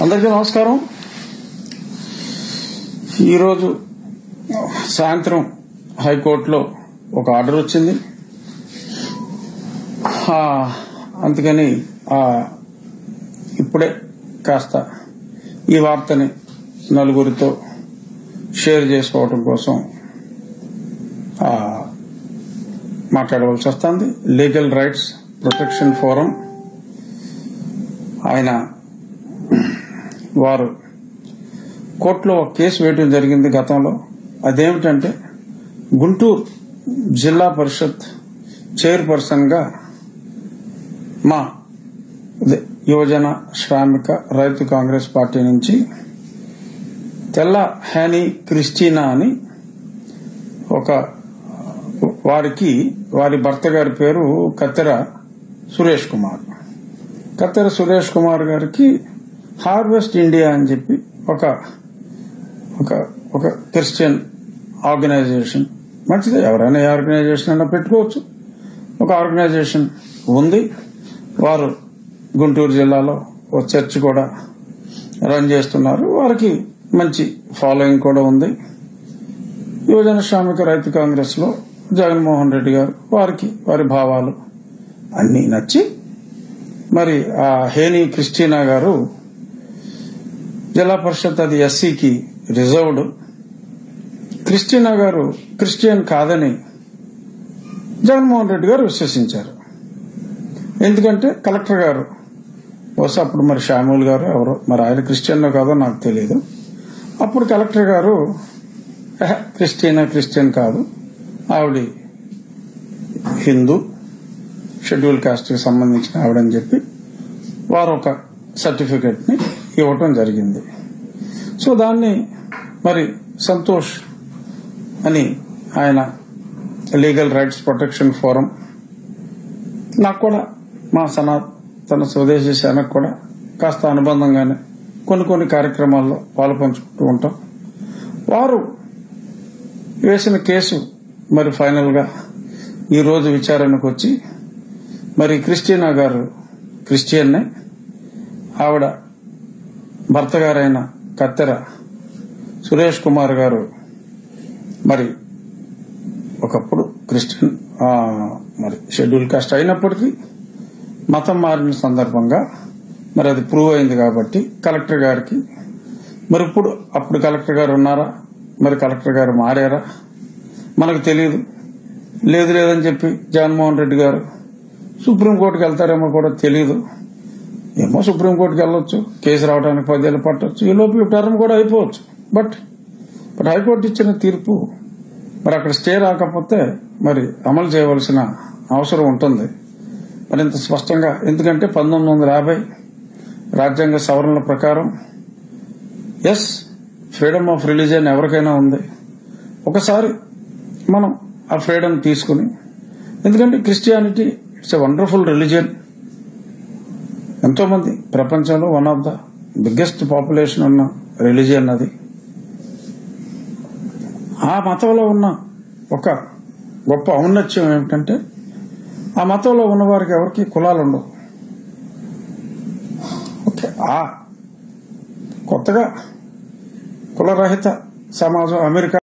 అందరికీ నమస్కారం ఈరోజు సాయంత్రం హైకోర్టులో ఒక ఆర్డర్ వచ్చింది ఆ, అందుకని ఆ, ఇప్పుడే కాస్త ఈ వార్తని నలుగురితో షేర్ చేసుకోవటం కోసం ఆ, మాట్లాడవలసి వస్తుంది లీగల్ రైట్స్ ప్రొటెక్షన్ ఫోరం ఆయన వారు కోర్టులో ఒక కేసు వేయడం జరిగింది గతంలో అదేమిటంటే గుంటూరు జిల్లా పరిషత్ చైర్పర్సన్ గా మా అదే యువజన శ్రామిక రైతు కాంగ్రెస్ పార్టీ నుంచి తెల్ల హ్యానీ క్రిస్టీనా అని ఒక వారికి వారి భర్త గారి పేరు కత్తెర సురేష్ కుమార్ కత్తెర సురేష్ కుమార్ గారికి హార్వెస్ట్ ఇండియా అని చెప్పి ఒక ఒక ఒక క్రిస్టియన్ ఆర్గనైజేషన్ మంచిది ఎవరైనా ఏ ఆర్గనైజేషన్ అయినా పెట్టుకోవచ్చు ఒక ఆర్గనైజేషన్ ఉంది వారు గుంటూరు జిల్లాలో ఒక చర్చ్ కూడా రన్ చేస్తున్నారు వారికి మంచి ఫాలోయింగ్ కూడా ఉంది యువజన శ్రామిక రైతు కాంగ్రెస్ లో జగన్మోహన్ రెడ్డి గారు వారికి వారి భావాలు అన్నీ నచ్చి మరి ఆ హేని క్రిస్టీనా గారు జిల్లా పరిషత్ అది ఎస్సీకి రిజర్వ్డ్ క్రిస్టీనా గారు క్రిస్టియన్ కాదని జగన్మోహన్ రెడ్డి గారు విశ్వసించారు ఎందుకంటే కలెక్టర్ గారు బహుశా అప్పుడు మరి షామూల్ గారు ఎవరో మరి ఆయన క్రిస్టియన్ కాదో నాకు తెలియదు అప్పుడు కలెక్టర్ గారు "ఎహె, క్రిస్టియనా క్రిస్టియన్ కాదు ఆవిడ హిందూ షెడ్యూల్ కాస్ట్ కి సంబంధించిన ఆవిడని చెప్పి వారు ఒక సర్టిఫికెట్ ని ఇవ్వటం జరిగింది సో దాన్ని మరి సంతోష్ అని ఆయన లీగల్ రైట్స్ ప్రొటెక్షన్ ఫోరం నాకు కూడా మా సనాతన స్వదేశీ సేనకు కూడా కాస్త అనుబంధంగానే కొన్ని కొన్ని కార్యక్రమాల్లో పాలు పంచుకుంటూ ఉంటాం వారు వేసిన కేసు మరి ఫైనల్ గా ఈ రోజు విచారణకు వచ్చి మరి క్రిస్టియనా గారు క్రిస్టియన్నే ఆవిడ భర్త గారైన కత్తెర సురేష్ కుమార్ గారు మరి ఒకప్పుడు క్రిస్టియన్ ఆ, మరి షెడ్యూల్ కాస్ట్ అయినప్పటికీ మతం మారిన సందర్భంగా మరి అది ప్రూవ్ అయింది కాబట్టి కలెక్టర్ గారికి మరి ఇప్పుడు అప్పుడు కలెక్టర్ గారు ఉన్నారా మరి కలెక్టర్ గారు మారారా మనకు తెలియదు లేదు లేదని చెప్పి జగన్మోహన్ రెడ్డి గారు సుప్రీంకోర్టుకి వెళ్తారేమో కూడా తెలియదు ఏమో సుప్రీంకోర్టుకి వెళ్ళొచ్చు కేసు రావడానికి పదేళ్ళు పట్టొచ్చు ఈ లోపు టర్మ్ కూడా అయిపోవచ్చు బట్ బట్ హైకోర్టు ఇచ్చిన తీర్పు మరి అక్కడ స్టే రాకపోతే మరి అమలు చేయవలసిన అవసరం ఉంటుంది మరి ఇంత స్పష్టంగా ఎందుకంటే పంతొమ్మిది వందల యాభై రాజ్యాంగ సవరణల ప్రకారం ఎస్ ఫ్రీడమ్ ఆఫ్ రిలీజియన్ ఎవరికైనా ఉంది ఒకసారి మనం ఆ ఫ్రీడమ్ తీసుకుని ఎందుకంటే Christianity it's a wonderful religion ఎంతో మంది ప్రపంచంలో one of the biggest population ఉన్న రిలీజియన్ అది ఆ మతంలో ఉన్న ఒక గొప్ప ఔన్నత్యం ఏమిటంటే ఆ మతంలో ఉన్న వారికి ఎవరికి కులాలు ఉండవు ఓకే ఆ కొత్తగా కులరహిత సమాజం అమెరికా